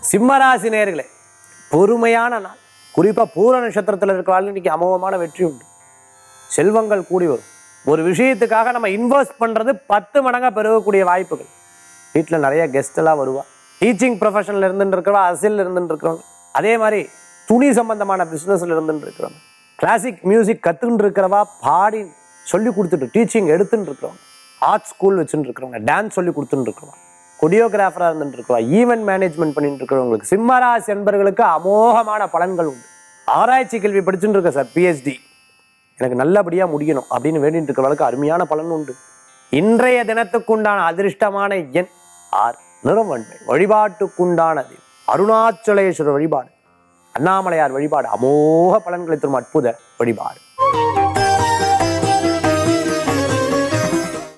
சிம்மராசி நேர்களே பொறுமையான நாள் குறிப்பாக பூர நட்சத்திரத்தில் இருக்கிறாள் இன்னைக்கு அமோகமான வெற்றி உண்டு செல்வங்கள் கூடி வரும் ஒரு விஷயத்துக்காக நம்ம இன்வெஸ்ட் பண்ணுறது பத்து மடங்காக பெருகக்கூடிய வாய்ப்புகள் வீட்டில் நிறைய கெஸ்ட் எல்லாம் வருவா டீச்சிங் ப்ரொஃபஷனில் இருந்துட்டு இருக்கிறவா அரசியல் இருந்துட்டு இருக்கிறவங்க அதே மாதிரி துணி சம்பந்தமான பிஸ்னஸில் இருந்துட்டு இருக்கிறவங்க கிளாசிக் மியூசிக் கற்றுன்னு இருக்கிறவா பாடி சொல்லி கொடுத்துட்டு டீச்சிங் எடுத்துட்டு இருக்கிறவங்க ஆர்ட் ஸ்கூல் வச்சுட்டு இருக்கிறவங்க டான்ஸ் சொல்லி கொடுத்துட்டு இருக்கிறவங்க கொடியோகிராஃபராக இருந்துட்டு இருக்கிறவா ஈவெண்ட் மேனேஜ்மெண்ட் பண்ணிட்டு இருக்கிறவங்களுக்கு சிம்மராசி என்பர்களுக்கு அமோகமான பலன்கள் உண்டு ஆராய்ச்சி கல்வி படிச்சுட்டு இருக்க சார் பிஹெச்டி எனக்கு நல்லபடியாக முடியணும் அப்படின்னு வேண்டிட்டு இருக்கிறவளுக்கு அருமையான பலன் உண்டு இன்றைய தினத்துக்குண்டான அதிர்ஷ்டமான எண் ஆறு நிறவன்மை வழிபாட்டுக்குண்டானது அருணாச்சலேஸ்வரர் வழிபாடு அண்ணாமலையார் வழிபாடு அமோக பலன்களை தரும் அற்புத வழிபாடு